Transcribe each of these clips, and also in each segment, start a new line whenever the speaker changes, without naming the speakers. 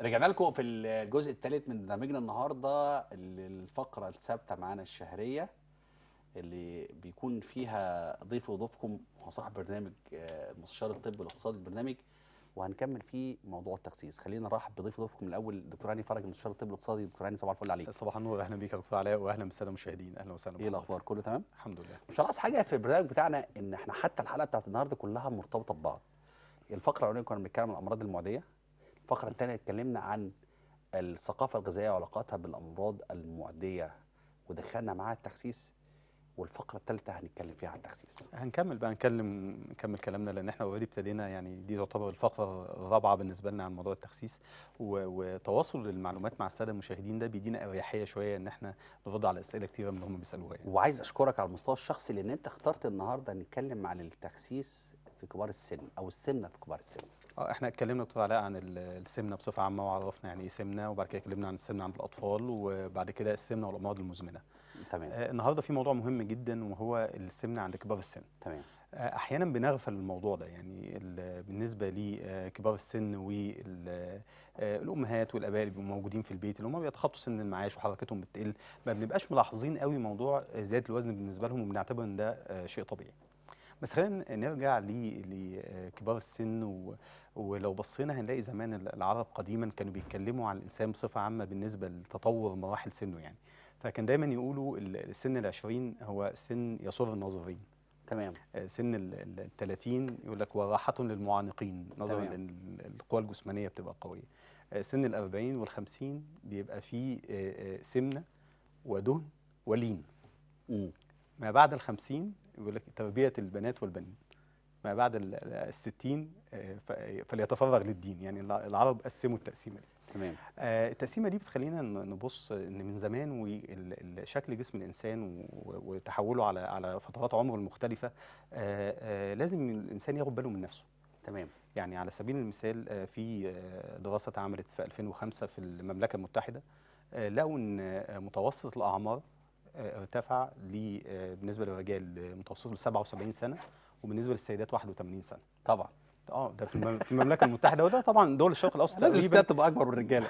رجعنا لكم في الجزء الثالث من برنامجنا النهارده الفقره الثابته معانا الشهريه اللي بيكون فيها ضيف وضيفكم هو صاحب برنامج آه، المستشار الطبي والاقتصادي البرنامج وهنكمل فيه موضوع التخسيس خلينا نرحب بضيف وضيفكم الاول دكتور هاني فرج المستشار الطبي والاقتصادي دكتور هاني صباح الفل عليك
صباح النور اهلا بيك يا دكتور علاء واهلا بالساده المشاهدين اهلا وسهلا
ايه
بحضرتك.
الاخبار كله تمام
الحمد لله
مش هنقص حاجه في البرنامج بتاعنا ان احنا حتى الحلقه بتاعت النهارده كلها مرتبطه ببعض الفقره الاولانيه كنا بنتكلم عن الامراض المعديه الفقره الثانيه اتكلمنا عن الثقافه الغذائيه وعلاقاتها بالامراض المعديه ودخلنا معاها التخسيس والفقره الثالثه هنتكلم فيها عن التخسيس
هنكمل بقى نكلم نكمل كلامنا لان احنا اوريدي ابتدينا يعني دي تعتبر الفقره الرابعه بالنسبه لنا عن موضوع التخسيس و- وتواصل المعلومات مع الساده المشاهدين ده بيدينا اريحيه شويه ان احنا نرد على اسئله كتيره من اللي هم بيسالوها يعني.
وعايز اشكرك على المستوى الشخصي لان انت اخترت النهارده نتكلم عن التخسيس في كبار السن او السمنه في كبار السن
اه احنا اتكلمنا دكتور علاء عن ال- السمنه بصفه عامه وعرفنا يعني ايه سمنه وبعد كده اتكلمنا عن السمنه عند الاطفال وبعد كده السمنه والامراض المزمنه.
تمام
آه النهارده في موضوع مهم جدا وهو السمنه عند كبار السن.
تمام
آه، احيانا بنغفل الموضوع ده يعني ال- بالنسبه لكبار السن والامهات والاباء اللي بيبقوا موجودين في البيت اللي هم بيتخطوا سن المعاش وحركتهم بتقل ما بنبقاش ملاحظين قوي موضوع زياده الوزن بالنسبه لهم وبنعتبر ان ده آه، شيء طبيعي بس خلينا نرجع ل- لكبار السن و- ولو بصينا هنلاقي زمان العرب قديما كانوا بيتكلموا عن الانسان بصفه عامه بالنسبه لتطور مراحل سنه يعني فكان دايما يقولوا ال- السن العشرين هو سن يسر الناظرين
تمام
آه، سن ال ال- ال 30 يقول لك وراحة للمعانقين نظرا
تمام.
لان ال- القوى الجسمانيه بتبقى قويه. آه، سن ال 40 وال 50 بيبقى فيه آه، آه، سمنه ودهن ولين.
امم
ما بعد ال 50 يقول لك تربيه البنات والبنين. ما بعد ال ال 60 آه، ف- فليتفرغ للدين يعني الع- العرب قسموا التقسيمه دي.
تمام
آه، التقسيمه دي بتخلينا ن- نبص ان من زمان وشكل جسم الانسان و- وتحوله على على فترات عمره المختلفه آه، آه، لازم الانسان ياخد باله من نفسه
تمام
يعني على سبيل المثال آه، في آه، دراسه اتعملت في 2005 في المملكه المتحده آه، لقوا ان آه، متوسط الاعمار آه، ارتفع ل- آه، بالنسبه للرجال آه، متوسطه ل 77 سنه وبالنسبه للسيدات 81 سنه
طبعا
اه ده في الم- في المملكه المتحده وده طبعا دول الشرق الاوسط
لازم
تقريبا
الستات تبقى اكبر من الرجاله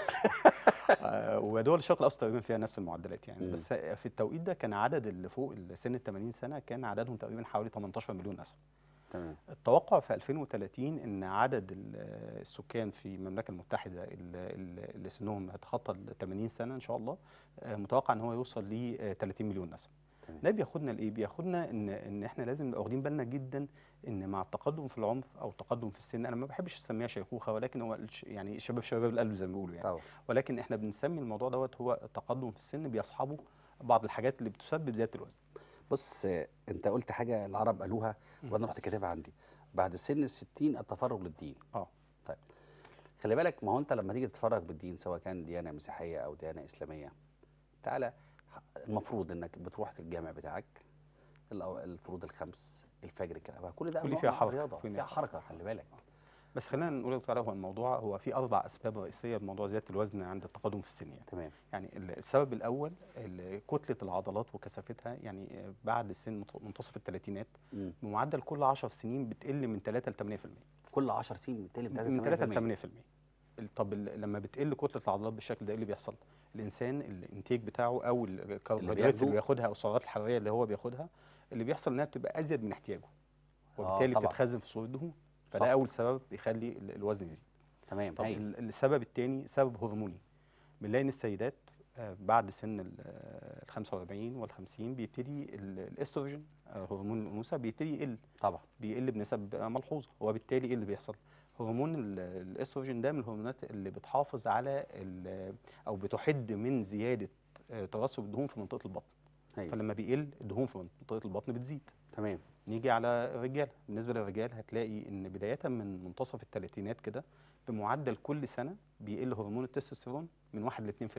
آه، ودول الشرق الاوسط تقريبا فيها نفس المعدلات يعني
مم.
بس في التوقيت ده كان عدد اللي فوق سن ال 80 سنه كان عددهم تقريبا حوالي 18 مليون نسمه
تمام
التوقع في 2030 ان عدد ال- السكان في المملكه المتحده اللي, اللي سنهم هيتخطى ال 80 سنه ان شاء الله آه، متوقع ان هو يوصل ل 30 مليون نسمه
تمام.
ده بياخدنا لايه بياخدنا ان ان احنا لازم نبقى واخدين بالنا جدا ان مع التقدم في العمر او التقدم في السن انا ما بحبش اسميها شيخوخه ولكن هو الش- يعني الشباب شباب القلب زي ما بيقولوا يعني
طبعا
ولكن احنا بنسمي الموضوع دوت هو التقدم في السن بيصحبه بعض الحاجات اللي بتسبب زياده الوزن
بص آه، انت قلت حاجه العرب قالوها وانا رحت كاتبها عندي بعد سن ال 60 التفرغ للدين
اه
طيب خلي بالك ما هو انت لما تيجي تتفرغ بالدين سواء كان ديانه مسيحيه او ديانه اسلاميه تعالى ح- المفروض انك بتروح الجامع بتاعك الأو- الفروض الخمس الفجر كده كل ده
كل
نوع
فيها
من
حركة،
الرياضه
كل
فيها
فيها
حركه خلي بالك
بس خلينا نقول يا دكتور علاء، هو الموضوع هو في اربع اسباب رئيسيه لموضوع زياده الوزن عند التقدم في السن يعني
تمام
يعني ال- السبب الاول ال- كتله العضلات وكثافتها يعني آه، بعد السن مت- منتصف الثلاثينات
مم.
بمعدل كل 10 سنين بتقل من 3 ل 8%
كل 10 سنين بتقل
من 3 ل
8%
8% ال- طب ال- لما بتقل كتله العضلات بالشكل ده ايه اللي بيحصل؟ الانسان الانتاج بتاعه او ال- الكربوهيدرات
بياخده-
اللي بياخدها او السعرات الحراريه اللي هو بياخدها اللي بيحصل انها بتبقى ازيد من احتياجه وبالتالي
طبعاً.
بتتخزن في صوره دهون فده
صح.
اول سبب بيخلي ال- الوزن يزيد
تمام
طب
هايل.
ال- السبب الثاني سبب هرموني بنلاقي ان السيدات آه، بعد سن ال آه، ال 45 وال 50 بيبتدي ال- الاستروجين آه، هرمون الانوثه بيبتدي يقل
طبعا
بيقل بنسب آه، ملحوظه وبالتالي ايه اللي بيحصل؟ هرمون ال- الاستروجين ده من الهرمونات اللي بتحافظ على ال- او بتحد من زياده آه، ترسب الدهون في منطقه البطن
هايل.
فلما بيقل الدهون في منطقه البطن بتزيد
تمام
نيجي على الرجال بالنسبه للرجال هتلاقي ان بدايه من منتصف الثلاثينات كده بمعدل كل سنه بيقل هرمون التستوستيرون من 1 ل 2%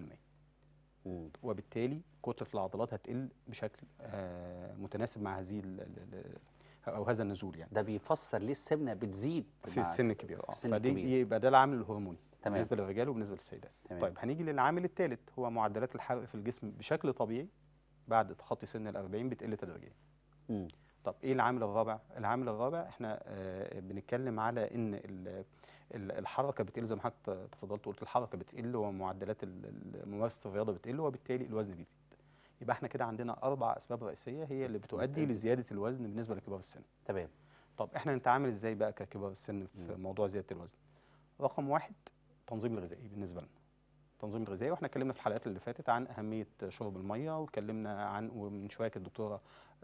مم.
وبالتالي كتله العضلات هتقل بشكل آه، متناسب مع هذه ال- ال- ال- او هذا النزول يعني
ده بيفسر ليه السمنه بتزيد
في
مع-
السن الكبير اه
السن
فدي
الكبير.
يبقى ده العامل الهرموني
تمام.
بالنسبه للرجال وبالنسبه للسيدات
تمام.
طيب هنيجي للعامل الثالث هو معدلات الحرق في الجسم بشكل طبيعي بعد تخطي سن ال 40 بتقل تدريجيا
مم.
طب ايه العامل الرابع العامل الرابع احنا آه، بنتكلم على ان ال- ال- الحركه بتقل زي ما حضرتك تفضلت وقلت الحركه بتقل ومعدلات ال- ال- ممارسه الرياضه بتقل وبالتالي الوزن بيزيد يبقى احنا كده عندنا اربع اسباب رئيسيه هي اللي بتؤدي
بتؤدي.
لزياده الوزن بالنسبه لكبار السن
تمام
طب احنا نتعامل ازاي بقى ككبار السن في
مم.
موضوع زياده الوزن رقم واحد التنظيم الغذائي بالنسبه لنا التنظيم الغذائي واحنا اتكلمنا في الحلقات اللي فاتت عن اهميه شرب الميه واتكلمنا عن ومن شويه كانت الدكتوره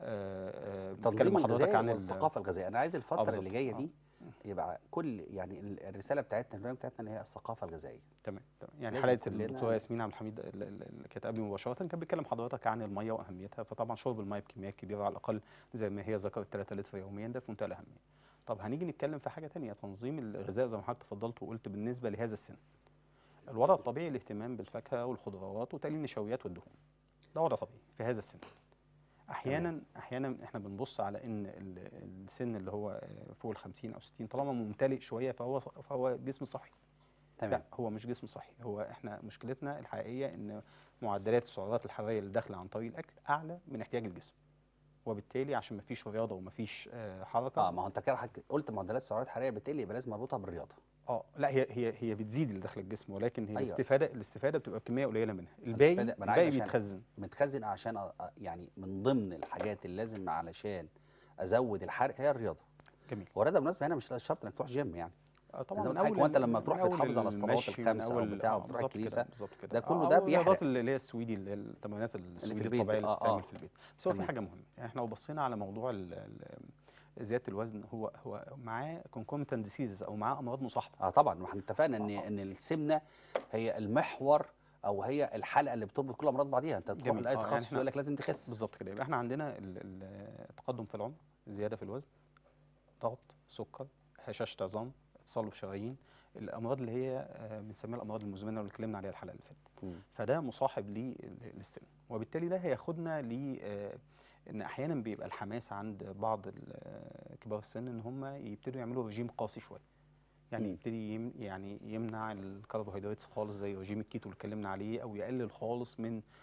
آه، آه، بتتكلم
تنظيم
مع حضرتك
الغذاء
عن ال-
والثقافه الغذائيه انا عايز الفتره
بالظبط.
اللي جايه
آه.
دي يبقى كل يعني ال- الرساله بتاعتنا البرنامج بتاعتنا اللي هي الثقافه الغذائيه
تمام تمام يعني
لازم
حلقه
كلنا-
الدكتوره ياسمين عبد الحميد ال- ال- اللي كانت قبلي مباشره كان بيتكلم حضرتك عن الميه واهميتها فطبعا شرب الميه بكميات كبيره على الاقل زي ما هي ذكرت 3 لتر يوميا ده في منتهى الاهميه طب هنيجي نتكلم في حاجه تانية تنظيم الغذاء زي ما حضرتك تفضلت وقلت بالنسبه لهذا السن الوضع الطبيعي الاهتمام بالفاكهه والخضروات وتقليل النشويات والدهون ده وضع طبيعي في هذا السن احيانا احيانا احنا بنبص على ان ال- السن اللي هو آه، فوق ال 50 او 60 طالما ممتلئ شويه فهو فهو جسم صحي
تمام
لا هو مش جسم صحي هو احنا مشكلتنا الحقيقيه ان معدلات السعرات الحراريه اللي داخله عن طريق الاكل اعلى من احتياج الجسم وبالتالي عشان ما فيش رياضه وما فيش آه حركه
اه ما هو انت كده حك- قلت معدلات السعرات الحراريه بتقل يبقى لازم اربطها بالرياضه
اه لا هي هي هي بتزيد اللي داخل الجسم ولكن هي
أيوة.
الاستفاده الاستفاده بتبقى بكميه قليله منها الباقي
الاستفادة- ما أنا عايز
الباقي
عشان-
بيتخزن
متخزن عشان أ- أ- يعني من ضمن الحاجات اللي لازم علشان ازود الحرق هي الرياضه
جميل
هو الرياضه بالمناسبه هنا مش شرط انك تروح جيم يعني
آه طبعا
زي
من
ما قلت لك،
اول
وأنت لما
من
تروح
أول
بتحافظ على الصلوات
المشي، من
الخمسة
أول-
وبتاع
آه،
وبتروح
بالظبط كده،
الكنيسة.
بالظبط كده
ده
آه،
كله
أو
ده
الرياضات
بيعمل-
اللي اللي هي السويدي اللي هي التمرينات السويدي
البيت،
الطبيعيه اللي
آه،
بتتعمل
آه.
في البيت بس هو في
تمام.
حاجه مهمه يعني احنا لو بصينا على موضوع ال- ال- زياده الوزن هو هو معاه كونكومتنت ديسيز او معاه امراض مصاحبه
اه طبعا ما احنا اتفقنا ان
آه.
ان السمنه هي المحور او هي الحلقه اللي بتربط كل امراض بعضيها انت تروح
جميل.
لاي
آه، يعني
تخصص
إحنا
يقول لك لازم تخس
بالظبط كده يبقى احنا عندنا ال- ال- التقدم في العمر زياده في الوزن ضغط سكر هشاشه عظام تصلب شرايين الامراض اللي هي آه، بنسميها الامراض المزمنه واللي اتكلمنا عليها الحلقه اللي فاتت
مم.
فده مصاحب لي- للسن وبالتالي ده هياخدنا ل آه، ان احيانا بيبقى الحماس عند بعض ال- آه، كبار السن ان هم يبتدوا يعملوا رجيم قاسي شويه يعني
مم.
يبتدي يم يعني يمنع الكربوهيدرات خالص زي رجيم الكيتو اللي اتكلمنا عليه او يقلل خالص من ال-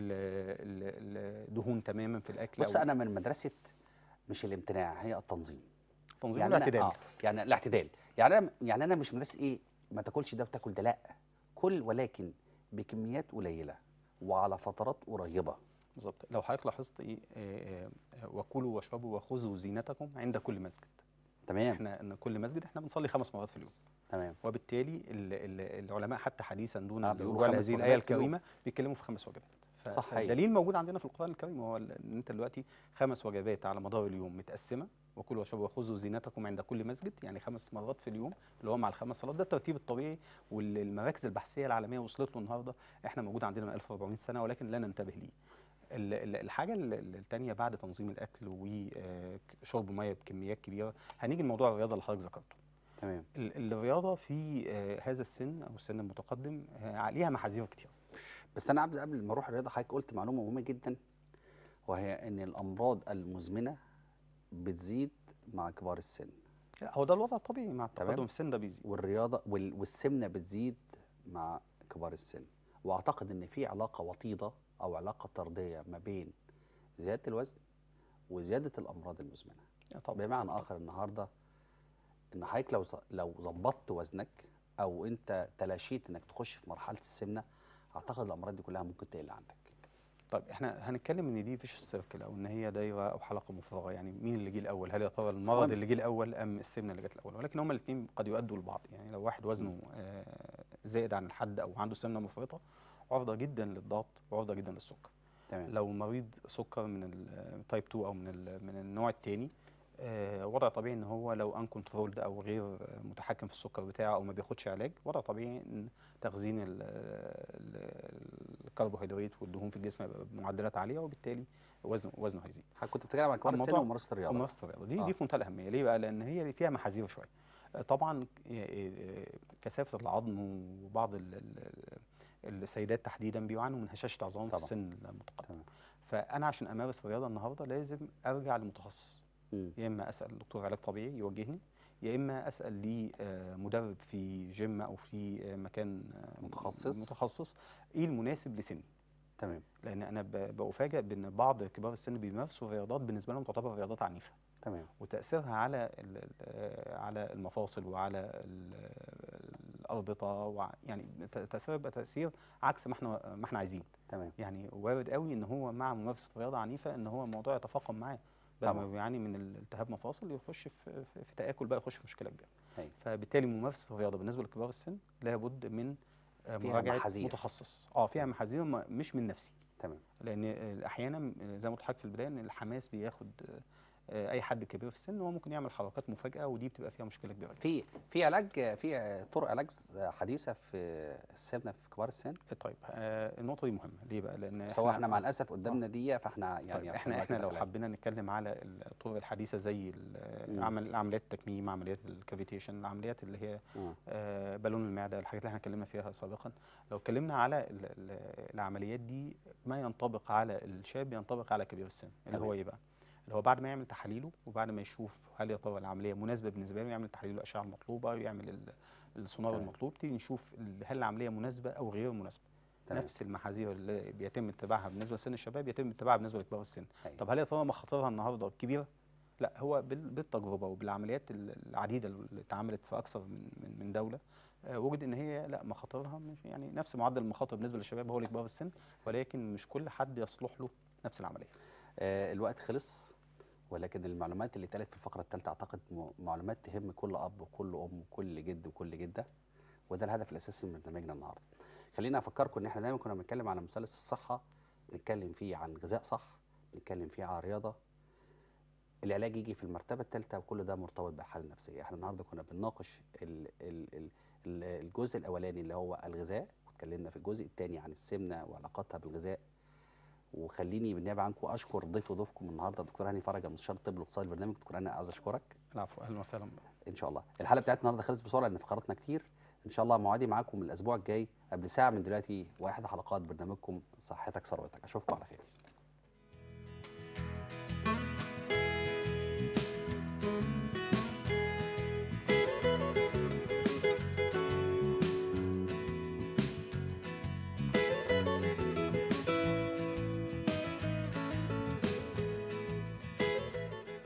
ال- الدهون تماما في الاكل
بص
أو
انا من مدرسه مش الامتناع هي التنظيم
تنظيم
يعني أنا-
الاعتدال
آه يعني الاعتدال يعني انا يعني انا مش مدرسه ايه ما تاكلش ده وتاكل ده لا كل ولكن بكميات قليله وعلى فترات قريبه
بالظبط لو حضرتك لاحظت ايه آه، آه، وكلوا واشربوا وخذوا زينتكم عند كل مسجد
تمام
احنا ان كل مسجد احنا بنصلي خمس مرات في اليوم
تمام
وبالتالي ال- ال- العلماء حتى حديثا دون
آه، بيقولوا
الرجوع
خمس
لهذه
وجبات
الايه
في اليوم.
الكريمه بيتكلموا في خمس وجبات ف-
صح، حقيقي.
فالدليل موجود عندنا في القران الكريم هو ال- ان انت دلوقتي خمس وجبات على مدار اليوم متقسمه وكلوا واشربوا وخذوا زينتكم عند كل مسجد يعني خمس مرات في اليوم اللي هو مع الخمس صلوات ده الترتيب الطبيعي والمراكز البحثيه العالميه وصلت له النهارده احنا موجود عندنا من 1400 سنه ولكن لا ننتبه ليه ال- ال- الحاجه ال- ال- التانية بعد تنظيم الاكل وشرب ميه بكميات كبيره هنيجي لموضوع الرياضه اللي حضرتك ذكرته
تمام
ال- الرياضه في آه، هذا السن او السن المتقدم آه، عليها محاذير كتير
بس انا عايز قبل ما اروح الرياضه حضرتك قلت معلومه مهمه جدا وهي ان الامراض المزمنه بتزيد مع كبار السن
هو ده الوضع الطبيعي مع
تمام.
التقدم في السن ده بيزيد
والرياضه وال- والسمنه بتزيد مع كبار السن واعتقد ان في علاقه وطيده او علاقه طرديه ما بين زياده الوزن وزياده الامراض المزمنه
طبعا
بمعنى اخر النهارده ان حضرتك لو ز- لو ظبطت وزنك او انت تلاشيت انك تخش في مرحله السمنه اعتقد الامراض دي كلها ممكن تقل عندك
طيب احنا هنتكلم ان دي فيش سيركل او ان هي دايره او حلقه مفرغه يعني مين اللي جه الاول هل يا ترى المرض
مهم.
اللي جه الاول ام السمنه اللي جت الاول ولكن هما الاثنين قد يؤدوا لبعض يعني لو واحد وزنه آه، زائد عن الحد او عنده سمنه مفرطه عرضه جدا للضغط وعرضه جدا للسكر
تمام
لو مريض سكر من التايب 2 او من ال- من النوع الثاني وضع طبيعي ان هو لو ان كنترولد او غير آه، متحكم في السكر بتاعه او ما بياخدش علاج وضع طبيعي ان تخزين ال- ال- الكربوهيدرات والدهون في الجسم هيبقى بمعدلات عاليه وبالتالي وزنه وزنه هيزيد
حضرتك كنت بتتكلم عن كبار السن
الموضوع-
وممارسه الرياضه
ممارسه الرياضه دي
آه.
دي في منتهى الاهميه ليه بقى لان هي فيها محاذير شويه آه، طبعا آه، آه، كثافه العظم وبعض ال- ال- السيدات تحديدا بيعانوا من هشاشه عظام في
طبعا.
السن المتقدم
تمام.
فانا عشان امارس الرياضه النهارده لازم ارجع لمتخصص
مم.
يا اما اسال دكتور علاج طبيعي يوجهني يا اما اسال لي آه، مدرب في جيم او في آه، مكان آه،
متخصص.
متخصص ايه المناسب لسني
تمام
لان انا ب- بفاجئ بان بعض كبار السن بيمارسوا رياضات بالنسبه لهم تعتبر رياضات عنيفه
تمام
وتاثيرها على ال- ال- على المفاصل وعلى ال- الاربطه وع- يعني ت- تاثيرها يبقى تاثير عكس ما احنا ما احنا عايزين
تمام
يعني وارد قوي ان هو مع ممارسه رياضه عنيفه ان هو الموضوع يتفاقم معاه بدل
طبعاً.
ما بيعاني من الالتهاب مفاصل يخش في, في, في تاكل بقى يخش في مشكله كبيره
أيوة.
فبالتالي ممارسه الرياضه بالنسبه لكبار السن لابد من آه،
فيها
مراجعه
محاذير.
متخصص اه فيها محاذير ما- مش من نفسي
تمام
لان آه، احيانا آه، زي ما قلت لحضرتك في البدايه ان الحماس بياخد آه، آه، اي حد كبير في السن هو ممكن يعمل حركات مفاجاه ودي بتبقى فيها مشكله كبيره جدا
في في علاج في طرق علاج حديثه في السمنه في كبار السن
طيب آه، النقطه دي مهمه ليه بقى لان
سواء احنا مع الاسف قدامنا دي فاحنا يعني
طيب
عشان
احنا
وقت
احنا لو
الأفلام.
حبينا نتكلم على الطرق الحديثه زي ال-
مم.
عمل عمليات التكميم عمليات الكافيتيشن العمليات اللي هي
آه.
آه، بالون المعده الحاجات اللي احنا اتكلمنا فيها سابقا لو اتكلمنا على ال- ال- العمليات دي ما ينطبق على الشاب ينطبق على كبير السن اللي هو
تمام.
ايه بقى اللي هو بعد ما يعمل تحاليله وبعد ما يشوف هل يا ترى العمليه مناسبه بالنسبه له يعمل تحاليل الاشعه المطلوبه يعمل ال- السونار
تمام.
المطلوب تيجي نشوف ال- هل العمليه مناسبه او غير مناسبه
تمام.
نفس المحاذير اللي بيتم اتباعها بالنسبه لسن الشباب يتم اتباعها بالنسبه لكبار السن
أيوة.
طب هل يا ترى مخاطرها النهارده كبيره لا هو بال- بالتجربه وبالعمليات ال- العديده اللي اتعملت في اكثر من من- من دوله آه، وجد ان هي لا مخاطرها مش يعني نفس معدل المخاطر بالنسبه للشباب هو لكبار السن ولكن مش كل حد يصلح له نفس العمليه
آه، الوقت خلص ولكن المعلومات اللي اتقالت في الفقره الثالثه اعتقد م- معلومات تهم كل اب وكل ام وكل جد وكل جده وده الهدف الاساسي من برنامجنا النهارده. خلينا افكركم ان احنا دايما كنا بنتكلم على مثلث الصحه بنتكلم فيه عن غذاء صح بنتكلم فيه عن رياضه العلاج يجي في المرتبه الثالثه وكل ده مرتبط بالحاله النفسيه احنا النهارده كنا بنناقش ال ال ال ال- الجزء الاولاني اللي هو الغذاء واتكلمنا في الجزء الثاني عن السمنه وعلاقتها بالغذاء وخليني بالنيابه عنكم اشكر ضيف ضيفكم النهارده الدكتور هاني فرج مستشار الطب الاقتصادي البرنامج دكتور هاني عايز اشكرك
العفو اهلا وسهلا
ان شاء الله الحلقه بتاعتنا النهارده خلصت بسرعه لان فقراتنا كتير ان شاء الله موعدي معاكم الاسبوع الجاي قبل ساعه من دلوقتي واحد حلقات برنامجكم صحتك ثروتك اشوفكم على خير